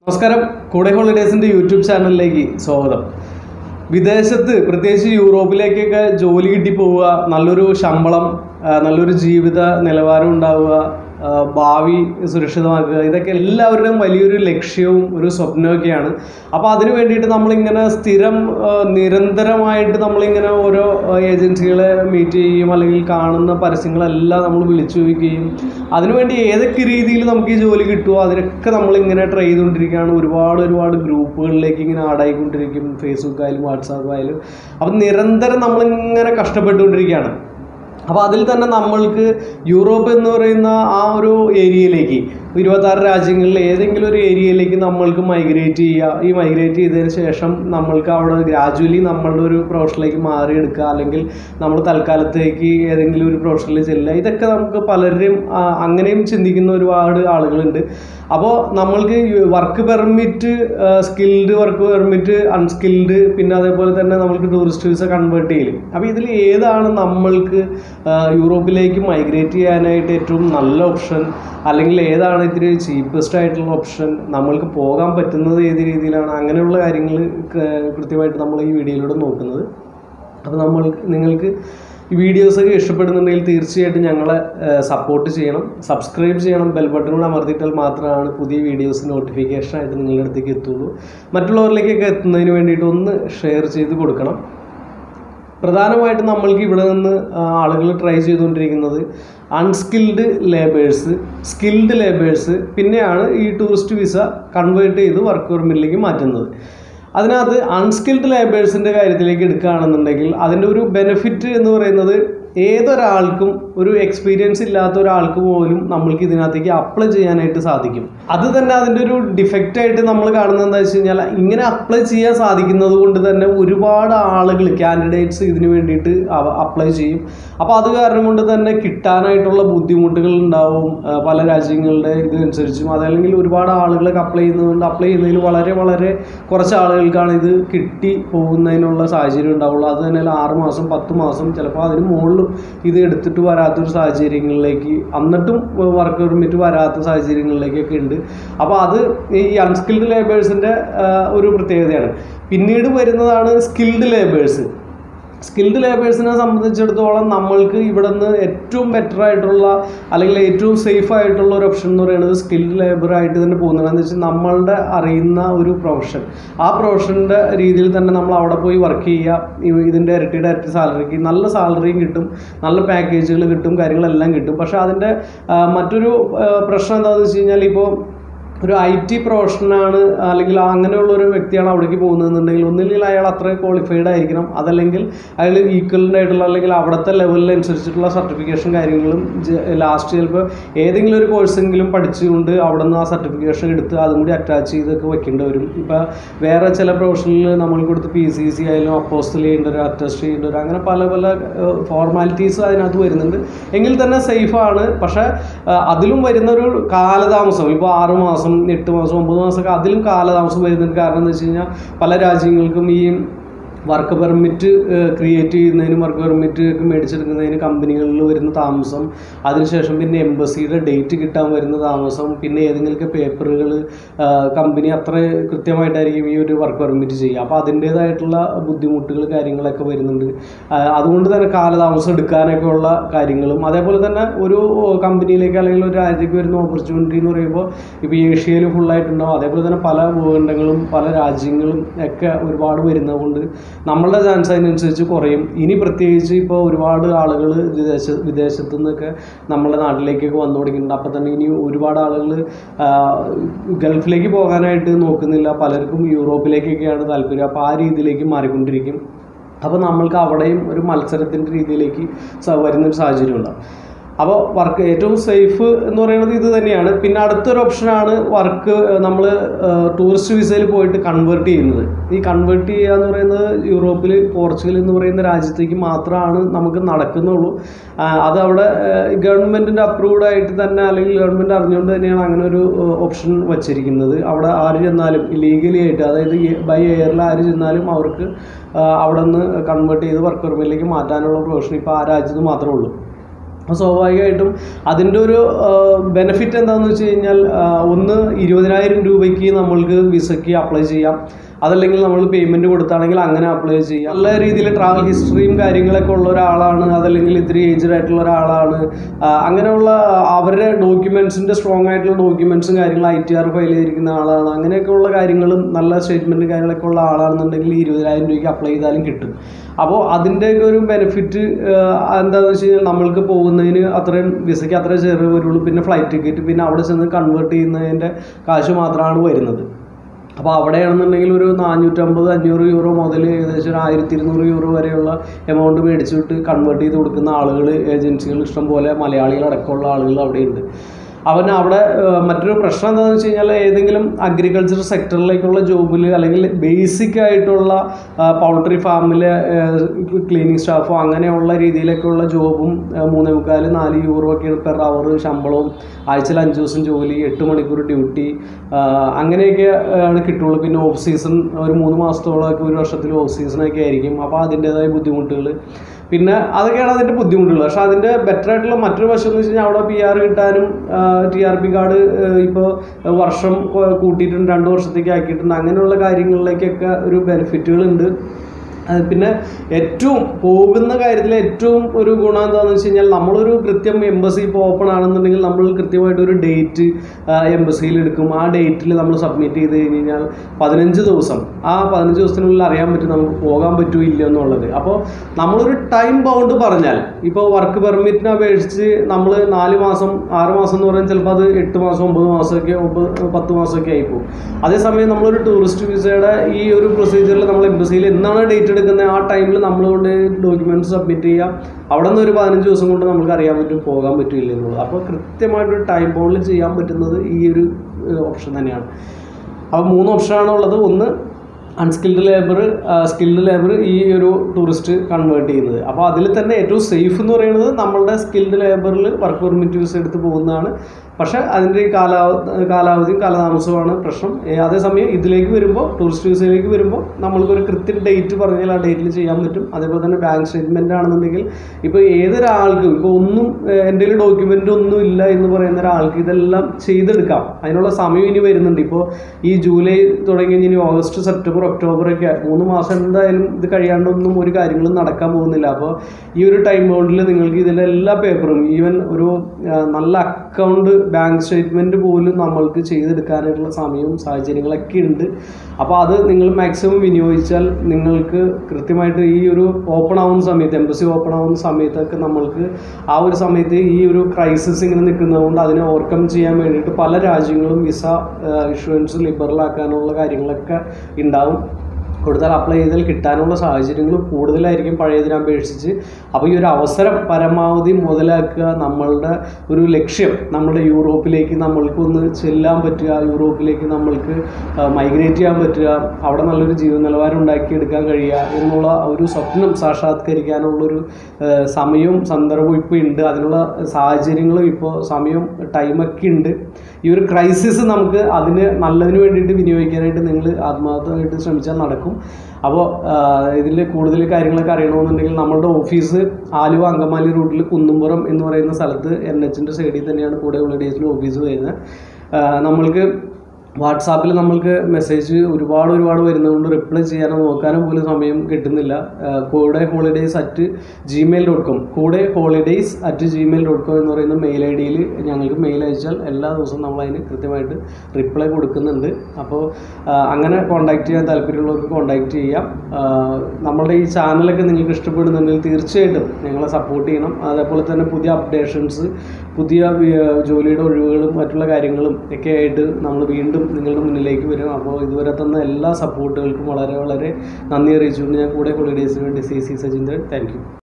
നമസ്കാരം കൂടെ ഹോളിഡേസിന്റെ യൂട്യൂബ് ചാനലിലേക്ക് സ്വാഗതം വിദേശത്ത് പ്രത്യേകിച്ച് യൂറോപ്പിലേക്കൊക്കെ ജോലി കിട്ടി പോവുക നല്ലൊരു ശമ്പളം ആ, നല്ലൊരു ജീവിത നിലവാരം ഉണ്ടാവുക ആ, ഭാവി സുരക്ഷിതമാക്കുക ഇതൊക്കെ എല്ലാവരുടെയും വലിയൊരു ലക്ഷ്യവും ഒരു സ്വപ്നമൊക്കെയാണ് അപ്പോൾ അതിന് വേണ്ടിയിട്ട് നമ്മളിങ്ങനെ സ്ഥിരം ആ, നിരന്തരമായിട്ട് നമ്മളിങ്ങനെ ഓരോ ഏജൻസികളെ മീറ്റ് ചെയ്യുകയും അല്ലെങ്കിൽ കാണുന്ന പരസ്യങ്ങളെല്ലാം നമ്മൾ വിളിച്ചു ചോദിക്കുകയും അതിനുവേണ്ടി ഏതൊക്കെ രീതിയിൽ നമുക്ക് ഈ ജോലി കിട്ടുമോ അതിനൊക്കെ നമ്മളിങ്ങനെ ട്രൈ ചെയ്തുകൊണ്ടിരിക്കുകയാണ് ഒരുപാട് ഒരുപാട് ഗ്രൂപ്പുകളിലേക്ക് ഇങ്ങനെ ആഡായിക്കൊണ്ടിരിക്കും ഫേസ്ബുക്ക് ആയാലും വാട്സാപ്പ് ആയാലും അപ്പം നിരന്തരം നമ്മളിങ്ങനെ കഷ്ടപ്പെട്ടുകൊണ്ടിരിക്കുകയാണ് അപ്പോൾ അതിൽ തന്നെ നമ്മൾക്ക് യൂറോപ്പ് എന്ന് പറയുന്ന ആ ഒരു ഏരിയയിലേക്ക് ഇരുപത്താറ് രാജ്യങ്ങളിൽ ഏതെങ്കിലും ഒരു ഏരിയയിലേക്ക് നമ്മൾക്ക് മൈഗ്രേറ്റ് ചെയ്യുക ഈ മൈഗ്രേറ്റ് ചെയ്തതിന് ശേഷം നമ്മൾക്ക് അവിടെ ഗ്രാജുവലി നമ്മളുടെ ഒരു പ്രൊഫഷനിലേക്ക് മാറിയെടുക്കുക അല്ലെങ്കിൽ നമ്മൾ തൽക്കാലത്തേക്ക് ഏതെങ്കിലും ഒരു പ്രൊഫഷനിൽ ചെല്ലുക ഇതൊക്കെ നമുക്ക് പലരും ആ, അങ്ങനെയും ചിന്തിക്കുന്ന ഒരുപാട് ആളുകളുണ്ട് അപ്പോൾ നമ്മൾക്ക് work permit skilled work permit unskilled പിന്നെ അതേപോലെ തന്നെ നമ്മൾക്ക് ടൂറിസ്റ്റ് വിസ കൺവേർട്ട് ചെയ്യലും അപ്പോൾ ഇതിൽ ഏതാണ് നമ്മൾക്ക് ആ, യൂറോപ്പിലേക്ക് മൈഗ്രേറ്റ് ചെയ്യാനായിട്ട് ഏറ്റവും നല്ല ഓപ്ഷൻ അല്ലെങ്കിൽ ഏതാണ് ഇത്തിരി ചീപ്പസ്റ്റ് ആയിട്ടുള്ള ഓപ്ഷൻ നമ്മൾക്ക് പോകാൻ പറ്റുന്നത് ഏത് രീതിയിലാണ് അങ്ങനെയുള്ള കാര്യങ്ങൾ കൃത്യമായിട്ട് നമ്മൾ ഈ വീഡിയോയിലൂടെ നോക്കുന്നത് അപ്പോൾ നമ്മൾ നിങ്ങൾക്ക് ഈ വീഡിയോസൊക്കെ ഇഷ്ടപ്പെടുന്നുണ്ടെങ്കിൽ തീർച്ചയായിട്ടും ഞങ്ങളെ സപ്പോർട്ട് ചെയ്യണം സബ്സ്ക്രൈബ് ചെയ്യണം ബെൽ ബട്ടൺ കൂടെ അമർത്തിയിട്ടാൽ മാത്രമാണ് പുതിയ വീഡിയോസ് നോട്ടിഫിക്കേഷൻ ആയിട്ട് നിങ്ങളുടെ അടുത്തേക്ക് എത്തുള്ളൂ മറ്റുള്ളവരിലേക്കൊക്കെ എത്തുന്നതിന് വേണ്ടിയിട്ട് ഒന്ന് ഷെയർ ചെയ്ത് കൊടുക്കണം പ്രധാനമായിട്ടും നമ്മൾക്ക് ഇവിടെ നിന്ന് ആളുകൾ ട്രൈ ചെയ്തുകൊണ്ടിരിക്കുന്നത് അൺസ്കിൽഡ് ലേബേഴ്സ് സ്കിൽഡ് ലേബേഴ്സ് പിന്നെയാണ് ഈ ടൂറിസ്റ്റ് വിസ കൺവേർട്ട് ചെയ്ത് വർക്ക് പെർമിറ്റിലേക്ക് മാറ്റുന്നത് അതിനകത്ത് അൺസ്കിൽഡ് ലേബേഴ്സിൻ്റെ കാര്യത്തിലേക്ക് എടുക്കുകയാണെന്നുണ്ടെങ്കിൽ അതിൻ്റെ ഒരു ബെനിഫിറ്റ് എന്ന് പറയുന്നത് ഏതൊരാൾക്കും ഒരു എക്സ്പീരിയൻസ് ഇല്ലാത്ത ഒരാൾക്ക് പോലും നമ്മൾക്ക് ഇതിനകത്തേക്ക് അപ്ലൈ ചെയ്യാനായിട്ട് സാധിക്കും അത് തന്നെ അതിൻ്റെ ഒരു ഡിഫക്റ്റ് ആയിട്ട് നമ്മൾ കാണുന്നത് എന്താ വെച്ച് കഴിഞ്ഞാൽ ഇങ്ങനെ അപ്ലൈ ചെയ്യാൻ സാധിക്കുന്നത് കൊണ്ട് തന്നെ ഒരുപാട് ആളുകൾ കാൻഡിഡേറ്റ്സ് ഇതിന് വേണ്ടിയിട്ട് അപ്ലൈ ചെയ്യും അപ്പോൾ അത് കാരണം കൊണ്ട് തന്നെ കിട്ടാനായിട്ടുള്ള ബുദ്ധിമുട്ടുകൾ ഉണ്ടാവും ആ, പല രാജ്യങ്ങളുടെ ഇതനുസരിച്ചും അതല്ലെങ്കിൽ ഒരുപാട് ആളുകളൊക്കെ അപ്ലൈ ചെയ്യുന്നതുകൊണ്ട് അപ്ലൈ ചെയ്യുന്നതിൽ വളരെ വളരെ കുറച്ച് ആളുകൾക്കാണ് ഇത് കിട്ടി പോകുന്നതിനുള്ള സാഹചര്യം ഉണ്ടാവുള്ളൂ അത് തന്നെ ആറ് മാസം പത്ത് മാസം ചിലപ്പോൾ അതിന് മുകളിലും ഇത് എടുത്തിട്ട് വരാത്തൊരു സാഹചര്യങ്ങളിലേക്ക് എന്നിട്ടും വർക്ക് പെർമിറ്റ് വരാത്ത സാഹചര്യങ്ങളിലേക്കൊക്കെ ഉണ്ട് അപ്പോൾ അത് ഈ അൺസ്കിൽഡ് ലേബേഴ്സിൻ്റെ ഒരു പ്രത്യേകതയാണ് പിന്നീട് വരുന്നതാണ് സ്കിൽഡ് ലേബേഴ്സ് സ്കിൽഡ് ലേബേഴ്സിനെ സംബന്ധിച്ചിടത്തോളം നമ്മൾക്ക് ഇവിടെ നിന്ന് ഏറ്റവും ബെറ്റർ ആയിട്ടുള്ള അല്ലെങ്കിൽ ഏറ്റവും സേഫ് ആയിട്ടുള്ള ഒരു ഓപ്ഷൻ എന്ന് പറയുന്നത് സ്കിൽഡ് ലേബർ ആയിട്ട് തന്നെ പോകുന്നത് എന്ന് വെച്ചാൽ നമ്മളുടെ അറിയുന്ന ഒരു പ്രൊഫഷൻ ആ പ്രൊഫഷൻ്റെ രീതിയിൽ തന്നെ നമ്മൾ അവിടെ പോയി വർക്ക് ചെയ്യുക ഇ- ഇതിൻ്റെ ഇരട്ടിയുടെ ഇരട്ടി സാലറിക്ക് നല്ല സാലറിയും കിട്ടും നല്ല പാക്കേജുകൾ കിട്ടും കാര്യങ്ങളെല്ലാം കിട്ടും പക്ഷേ അതിൻ്റെ ആ, മറ്റൊരു ആ, പ്രശ്നം എന്താണെന്ന് വെച്ച് കഴിഞ്ഞാൽ ഇപ്പോൾ ഒരു ഐ ടി പ്രൊഫഷനാണ് അല്ലെങ്കിൽ അങ്ങനെയുള്ള ഒരു വ്യക്തിയാണ് അവിടേക്ക് പോകുന്നതെന്നുണ്ടെങ്കിൽ ഒന്നില്ലെങ്കിൽ അയാൾ അത്ര ക്വാളിഫൈഡ് ആയിരിക്കണം അതല്ലെങ്കിൽ അയാൾ ഈക്വലൻ്റ് ആയിട്ടുള്ള അല്ലെങ്കിൽ അവിടുത്തെ ലെവലിനനുസരിച്ചിട്ടുള്ള സർട്ടിഫിക്കേഷൻ കാര്യങ്ങളും ലാസ്റ്റ് ചിലപ്പോൾ ഏതെങ്കിലും ഒരു കോഴ്സെങ്കിലും പഠിച്ചുകൊണ്ട് അവിടെ നിന്ന് ആ സർട്ടിഫിക്കേഷൻ എടുത്ത് അതും കൂടി അറ്റാച്ച് ചെയ്തൊക്കെ വെക്കേണ്ടി വരും ഇപ്പോൾ വേറെ ചില പ്രൊഫഷനിൽ നമ്മൾ കൊടുത്ത് പി സി സി ആയാലും അപ്പോസ്റ്റൽ ചെയ്യേണ്ട ഒരു അറ്റസ്റ്റ് ചെയ്യേണ്ട ഒരു അങ്ങനെ പല പല ഫോർമാലിറ്റീസ് അതിനകത്ത് വരുന്നുണ്ട് എങ്കിൽ തന്നെ സേഫാണ് പക്ഷേ ആ, അതിലും വരുന്ന ഒരു കാലതാമസം ഇപ്പോൾ ആറ് മാസം എട്ട് മാസം ഒമ്പത് മാസമൊക്കെ അതിലും കാലതാമസം വരുന്നതിന് കാരണം എന്ന് വെച്ച് കഴിഞ്ഞാൽ പല രാജ്യങ്ങൾക്കും ഈ വർക്ക് പെർമിറ്റ് ക്രിയേറ്റ് ചെയ്യുന്നതിനും വർക്ക് പെർമിറ്റ് മേടിച്ചെടുക്കുന്നതിന് കമ്പനികളിൽ വരുന്ന താമസം അതിനുശേഷം പിന്നെ എംബസിയുടെ ഡേറ്റ് കിട്ടാൻ വരുന്ന താമസം പിന്നെ ഏതെങ്കിലുമൊക്കെ പേപ്പറുകൾ കമ്പനി അത്ര കൃത്യമായിട്ടായിരിക്കും ഈ ഒരു വർക്ക് പെർമിറ്റ് ചെയ്യുക അപ്പോൾ അതിൻ്റേതായിട്ടുള്ള ബുദ്ധിമുട്ടുകൾ കാര്യങ്ങളൊക്കെ വരുന്നുണ്ട് ആ, അതുകൊണ്ട് തന്നെ കാലതാമസം എടുക്കാനൊക്കെ ഉള്ള കാര്യങ്ങളും അതേപോലെ തന്നെ ഒരു കമ്പനിയിലേക്ക് അല്ലെങ്കിൽ ഒരു രാജ്യത്തേക്ക് വരുന്ന ഓപ്പർച്യൂണിറ്റി എന്ന് പറയുമ്പോൾ ഇപ്പോൾ ഏഷ്യയിൽ ഫുള്ളായിട്ടുണ്ടാവും അതേപോലെ തന്നെ പല ഭൂഖണ്ഡങ്ങളും പല രാജ്യങ്ങളും ഒക്കെ ഒരുപാട് വരുന്നതുകൊണ്ട് നമ്മളുടെ ചാൻസ് അതിനനുസരിച്ച് കുറയും ഇനി പ്രത്യേകിച്ച് ഇപ്പോൾ ഒരുപാട് ആളുകൾ വിദേശ വിദേശത്തു നിന്നൊക്കെ നമ്മുടെ നാട്ടിലേക്കൊക്കെ വന്നു തുടങ്ങിയിട്ടുണ്ട് അപ്പോൾ തന്നെ ഇനി ഒരുപാട് ആളുകൾ ഗൾഫിലേക്ക് പോകാനായിട്ട് നോക്കുന്നില്ല പലർക്കും യൂറോപ്പിലേക്കൊക്കെയാണ് താല്പര്യം അപ്പോൾ ആ രീതിയിലേക്ക് മാറിക്കൊണ്ടിരിക്കും അപ്പോൾ നമ്മൾക്ക് അവിടെയും ഒരു മത്സരത്തിൻ്റെ രീതിയിലേക്ക് സ- വരുന്നൊരു സാഹചര്യം ഉണ്ടാവും അപ്പോൾ വർക്ക് ഏറ്റവും സേഫ് എന്ന് പറയുന്നത് ഇത് തന്നെയാണ് പിന്നെ അടുത്തൊരു ഓപ്ഷനാണ് വർക്ക് നമ്മൾ ടൂറിസ്റ്റ് വിസയിൽ പോയിട്ട് കൺവേർട്ട് ചെയ്യുന്നത് ഈ കൺവേർട്ട് ചെയ്യുക എന്ന് പറയുന്നത് യൂറോപ്പിൽ പോർച്ചുഗൽ എന്ന് പറയുന്ന രാജ്യത്തേക്ക് മാത്രമാണ് നമുക്ക് നടക്കുന്നുള്ളൂ ആ, അത് അവിടെ ഗവൺമെൻറ്റിൻ്റെ അപ്രൂവ്ഡ് ആയിട്ട് തന്നെ അല്ലെങ്കിൽ ഗവൺമെൻറ് അറിഞ്ഞുകൊണ്ട് തന്നെയാണ് അങ്ങനെ ഒരു ഓപ്ഷൻ വച്ചിരിക്കുന്നത് അവിടെ ആര് ചെന്നാലും ഇല്ലീഗലി ആയിട്ട് അതായത് ബൈ എയറിൽ ആര് ചെന്നാലും അവർക്ക് ആ, അവിടെ നിന്ന് കൺവേർട്ട് ചെയ്ത് വർക്ക് പെർമിറ്റിലേക്ക് മാറ്റാനുള്ള പ്രൊവിഷൻ ഇപ്പോൾ ആ രാജ്യത്ത് മാത്രമേ ഉള്ളൂ അപ്പോൾ സ്വാഭാവികമായിട്ടും അതിൻ്റെ ഒരു ബെനിഫിറ്റ് എന്താണെന്ന് വെച്ച് കഴിഞ്ഞാൽ ആ, ഒന്ന് ഇരുപതിനായിരം രൂപയ്ക്ക് നമ്മൾക്ക് വിസയ്ക്ക് അപ്ലൈ ചെയ്യാം അതല്ലെങ്കിൽ നമ്മൾ പേയ്മെൻറ്റ് കൊടുത്താണെങ്കിൽ അങ്ങനെ അപ്ലൈ ചെയ്യാം നല്ല രീതിയിൽ ട്രാവൽ ഹിസ്റ്ററിയും കാര്യങ്ങളൊക്കെ ഉള്ള ഒരാളാണ് അതല്ലെങ്കിൽ ഇത്തിരി ഏജ്ഡ് ആയിട്ടുള്ള ഒരാളാണ് ആ, അങ്ങനെയുള്ള അവരുടെ ഡോക്യുമെൻസിൻ്റെ സ്ട്രോങ് ആയിട്ടുള്ള ഡോക്യുമെൻസും കാര്യങ്ങളും ഐ ടി ആർ ഫയൽ ചെയ്തിരിക്കുന്ന ആളാണ് അങ്ങനെയൊക്കെയുള്ള കാര്യങ്ങളും നല്ല സ്റ്റേറ്റ്മെൻറ്റ് കാര്യങ്ങളൊക്കെ ഉള്ള ആളാണെന്നുണ്ടെങ്കിൽ ഇരുപതിനായിരം രൂപയ്ക്ക് അപ്ലൈ ചെയ്താലും കിട്ടും അപ്പോൾ അതിൻ്റെയൊക്കെ ഒരു ബെനിഫിറ്റ് എന്താണെന്ന് വെച്ച് കഴിഞ്ഞാൽ നമ്മൾക്ക് പോകുന്നതിന് അത്രയും വിസയ്ക്ക് അത്ര ചെറിയ വരുള്ളൂ പിന്നെ ഫ്ലൈറ്റ് ടിക്കറ്റ് പിന്നെ അവിടെ ചെന്ന് കൺവേർട്ട് ചെയ്യുന്നതിൻ്റെ കാശ് മാത്രമാണ് വരുന്നത് അപ്പോൾ അവിടെയാണെന്നുണ്ടെങ്കിൽ ഒരു നാനൂറ്റമ്പത് അഞ്ഞൂറ് യൂറോ മുതൽ ഏകദേശം ഒരു ആയിരത്തി ഇരുന്നൂറ് യൂറോ വരെയുള്ള എമൗണ്ട് മേടിച്ചിട്ട് കൺവേർട്ട് ചെയ്ത് കൊടുക്കുന്ന ആളുകൾ ഏജൻസികൾ ഇഷ്ടം പോലെ മലയാളികളടക്കമുള്ള ആളുകൾ അവിടെയുണ്ട് അവന് അവിടെ ഏഹ്, മറ്റൊരു പ്രശ്നം എന്താണെന്ന് വെച്ച് കഴിഞ്ഞാൽ ഏതെങ്കിലും അഗ്രികൾച്ചർ സെക്ടറിലേക്കുള്ള ജോബിൽ അല്ലെങ്കിൽ ബേസിക് ആയിട്ടുള്ള പൗൾട്രി ഫാമിലെ ക്ലീനിങ് സ്റ്റാഫോ അങ്ങനെയുള്ള രീതിയിലൊക്കെയുള്ള ജോബും ഏഹ്, മൂന്നേ മുക്കാൽ നാല് യൂറോ ഒക്കെ പെർ അവർ ശമ്പളവും ആഴ്ചയിൽ അഞ്ച് ദിവസം ജോലി എട്ട് മണിക്കൂർ ഡ്യൂട്ടി അങ്ങനെയൊക്കെ ആണ് കിട്ടുള്ളൂ പിന്നെ ഓഫ് സീസൺ ഒരു മൂന്ന് മാസത്തോളമൊക്കെ ഒരു വർഷത്തിൽ ഓഫ് സീസണൊക്കെ ആയിരിക്കും അപ്പോൾ അതിൻ്റേതായ ബുദ്ധിമുട്ടുകൾ പിന്നെ അതൊക്കെയാണ് അതിൻ്റെ ബുദ്ധിമുട്ടുകൾ പക്ഷേ അതിൻ്റെ ബെറ്റർ ആയിട്ടുള്ള മറ്റൊരു വശം എന്ന് വെച്ച് കഴിഞ്ഞാൽ അവിടെ പി ആർ കിട്ടാനും ടി ആർ പി കാർഡ് ഇപ്പോൾ വർഷം കൊ- കൂട്ടിയിട്ടുണ്ട് രണ്ട് വർഷത്തേക്ക് ആക്കിയിട്ടുണ്ട് അങ്ങനെയുള്ള കാര്യങ്ങളിലേക്കൊക്കെ ഒരു ബെനിഫിറ്റുകളുണ്ട് അത് പിന്നെ ഏറ്റവും പോകുന്ന കാര്യത്തിൽ ഏറ്റവും ഒരു ഗുണം എന്താണെന്ന് വെച്ച് കഴിഞ്ഞാൽ നമ്മളൊരു കൃത്യം എംബസി ഇപ്പോൾ ഓപ്പൺ ആണെന്നുണ്ടെങ്കിൽ നമ്മൾ കൃത്യമായിട്ട് ഒരു ഡേറ്റ് എംബസിയിൽ എടുക്കും ആ ഡേറ്റിൽ നമ്മൾ സബ്മിറ്റ് ചെയ്ത് കഴിഞ്ഞ് കഴിഞ്ഞാൽ പതിനഞ്ച് ദിവസം ആ പതിനഞ്ച് ദിവസത്തിനുള്ളിൽ അറിയാൻ പറ്റും നമുക്ക് പോകാൻ പറ്റുമോ ഇല്ല എന്നുള്ളത് അപ്പോൾ നമ്മളൊരു ടൈം ബൗണ്ട് പറഞ്ഞാൽ ഇപ്പോൾ വർക്ക് പെർമിറ്റിനെ അപേക്ഷിച്ച് നമ്മൾ നാല് മാസം ആറ് മാസം എന്ന് പറയുന്നത് ചിലപ്പോൾ അത് എട്ട് മാസം ഒമ്പത് മാസമൊക്കെ ഒമ്പത് പത്ത് മാസമൊക്കെ ആയിപ്പോവും അതേസമയം നമ്മളൊരു ടൂറിസ്റ്റ് വിസയുടെ ഈ ഒരു പ്രൊസീജിയറിൽ നമ്മൾ എംബസിയിൽ എന്നാണ് ഡേറ്റ് എടുക്കുന്നത് ആ ടൈമിൽ നമ്മൾ കൊണ്ട് ഡോക്യുമെൻറ്റ്സ് സബ്മിറ്റ് ചെയ്യാം അവിടെ നിന്ന് ഒരു പതിനഞ്ച് ദിവസം കൊണ്ട് നമുക്ക് അറിയാൻ പറ്റും പോകാൻ പറ്റില്ല എന്നുള്ളത് അപ്പോൾ കൃത്യമായിട്ടൊരു ടൈം ബൗണ്ടിൽ ചെയ്യാൻ പറ്റുന്നത് ഈ ഒരു ഓപ്ഷൻ തന്നെയാണ് അപ്പോൾ മൂന്ന് ഓപ്ഷനാണ് ഉള്ളത് ഒന്ന് അൺസ്കിൽഡ് ലേബർ സ്കിൽഡ് ലേബർ ഈ ഒരു ടൂറിസ്റ്റ് കൺവേർട്ട് ചെയ്യുന്നത് അപ്പോൾ അതിൽ തന്നെ ഏറ്റവും സേഫ് എന്ന് പറയുന്നത് നമ്മളുടെ സ്കിൽഡ് ലേബറിൽ വർക്ക് പെർമിറ്റ് വിസ എടുത്ത് പോകുന്നതാണ് പക്ഷേ അതിൻ്റെ ഈ കാലാവ കാലാവധിയും കാലതാമസവുമാണ് പ്രശ്നം ഏ, അതേസമയം ഇതിലേക്ക് വരുമ്പോൾ ടൂറിസ്റ്റ് വിസയിലേക്ക് വരുമ്പോൾ നമ്മൾക്കൊരു കൃത്യം ഡേറ്റ് പറഞ്ഞാൽ ആ ഡേറ്റിൽ ചെയ്യാൻ പറ്റും അതേപോലെ തന്നെ ബാങ്ക് സ്റ്റേറ്റ്മെൻ്റ് ആണെന്നുണ്ടെങ്കിൽ ഇപ്പോൾ ഏതൊരാൾക്കും ഇപ്പോൾ ഒന്നും ഏഹ്, എൻ്റെ കയ്യിൽ ഡോക്യുമെൻ്റ് ഒന്നും ഇല്ല എന്ന് പറയുന്ന ഒരാൾക്ക് ഇതെല്ലാം ചെയ്തെടുക്കാം അതിനുള്ള സമയം ഇനി വരുന്നുണ്ട് ഇപ്പോൾ ഈ ജൂലൈ തുടങ്ങി ഇനി ഓഗസ്റ്റ് സെപ്റ്റംബർ ഒക്ടോബർ ഒക്കെ മൂന്ന് മാസം എന്തായാലും ഇത് കഴിയാണ്ടൊന്നും ഒരു കാര്യങ്ങളും നടക്കാൻ പോകുന്നില്ല അപ്പോൾ ഈ ഒരു ടൈം ബൗണ്ടിൽ നിങ്ങൾക്ക് ഇതിൻ്റെ എല്ലാ പേപ്പറും ഈവൻ ഒരു ആ, നല്ല അക്കൗണ്ട് ബാങ്ക് സ്റ്റേറ്റ്മെൻറ്റ് പോലും നമ്മൾക്ക് ചെയ്തെടുക്കാനായിട്ടുള്ള സമയവും സാഹചര്യങ്ങളൊക്കെ ഉണ്ട് അപ്പോൾ അത് നിങ്ങൾ മാക്സിമം വിനിയോഗിച്ചാൽ നിങ്ങൾക്ക് കൃത്യമായിട്ട് ഈ ഒരു ഓപ്പൺ ആവുന്ന സമയത്ത് എംബസി ഓപ്പൺ ആവുന്ന സമയത്തൊക്കെ നമ്മൾക്ക് ആ ഒരു സമയത്ത് ഈ ഒരു ക്രൈസിസ് ഇങ്ങനെ നിൽക്കുന്നതുകൊണ്ട് അതിനെ ഓവർകം ചെയ്യാൻ വേണ്ടിയിട്ട് പല രാജ്യങ്ങളും വിസ ഇഷ്യൂൻസ് ലിബറൽ ആക്കാനുള്ള കാര്യങ്ങളൊക്കെ ഉണ്ടാവും കൊടുത്താൽ അപ്ലൈ ചെയ്താൽ കിട്ടാനുള്ള സാഹചര്യങ്ങൾ കൂടുതലായിരിക്കും പഴയതിനെ അപേക്ഷിച്ച് അപ്പോൾ ഈ ഒരു അവസരം പരമാവധി മുതലാക്കുക നമ്മളുടെ ഒരു ലക്ഷ്യം നമ്മുടെ യൂറോപ്പിലേക്ക് നമ്മൾക്ക് ഒന്ന് ചെല്ലാൻ പറ്റുക യൂറോപ്പിലേക്ക് നമ്മൾക്ക് മൈഗ്രേറ്റ് ചെയ്യാൻ പറ്റുക അവിടെ നല്ലൊരു ജീവിത നിലവാരം ഉണ്ടാക്കിയെടുക്കാൻ കഴിയുക എന്നുള്ള ഒരു സ്വപ്നം സാക്ഷാത്കരിക്കാനുള്ളൊരു ആ, സമയവും സന്ദർഭവും ഇപ്പോൾ ഉണ്ട് അതിനുള്ള സാഹചര്യങ്ങളും ഇപ്പോൾ സമയവും ടൈമൊക്കെ ഉണ്ട് ഈ ഒരു ക്രൈസിസ് നമുക്ക് അതിന് നല്ലതിന് വേണ്ടിയിട്ട് വിനിയോഗിക്കാനായിട്ട് നിങ്ങൾ ആത്മാർത്ഥമായിട്ട് ശ്രമിച്ചാൽ നടക്കും അപ്പോൾ ഇതിൽ കൂടുതൽ കാര്യങ്ങളൊക്കെ അറിയണമെന്നുണ്ടെങ്കിൽ നമ്മളുടെ ഓഫീസ് ആലുവ അങ്കമാലി റൂട്ടിൽ കുന്നുംപുറം എന്ന് പറയുന്ന സ്ഥലത്ത് എൻ എച്ചിൻ്റെ സൈഡിൽ തന്നെയാണ് കൂടെ ഉള്ള ഡേയ്സിൽ ഓഫീസ് വരുന്നത് ആ, നമ്മൾക്ക് വാട്സാപ്പിൽ നമ്മൾക്ക് മെസ്സേജ് ഒരുപാട് ഒരുപാട് വരുന്നതുകൊണ്ട് റിപ്ലൈ ചെയ്യാനോ നോക്കാനോ പോലും സമയം കിട്ടുന്നില്ല ആ, കൂടെ holidays at Gmail dot com കൂടെ holidays at Gmail dot com എന്ന് പറയുന്ന മെയിൽ ഐ ഡിയിൽ ഞങ്ങൾക്ക് മെയിൽ അയച്ചാൽ എല്ലാ ദിവസവും നമ്മൾ അതിന് കൃത്യമായിട്ട് റിപ്ലൈ കൊടുക്കുന്നുണ്ട് അപ്പോൾ ആ, അങ്ങനെ കോൺടാക്ട് ചെയ്യാൻ താല്പര്യമുള്ളവർക്ക് കോൺടാക്ട് ചെയ്യാം ആ, നമ്മളുടെ ഈ ചാനലൊക്കെ നിങ്ങൾക്ക് ഇഷ്ടപ്പെടുന്നുണ്ടെങ്കിൽ തീർച്ചയായിട്ടും ഞങ്ങളെ സപ്പോർട്ട് ചെയ്യണം അതേപോലെ തന്നെ പുതിയ അപ്ഡേഷൻസ് പുതിയ വി- ജോലിയുടെ ഒഴിവുകളും മറ്റുള്ള കാര്യങ്ങളും ഒക്കെ ആയിട്ട് നമ്മൾ വീണ്ടും നിങ്ങളുടെ മുന്നിലേക്ക് വരും അപ്പോൾ ഇതുവരെ തന്ന എല്ലാ സപ്പോർട്ടുകൾക്കും വളരെ വളരെ നന്ദി അറിയിച്ചുകൊണ്ട് ഞാൻ കൂടെ ഹോളിഡേയ്സിന് വേണ്ടി C C Sajeendran thank U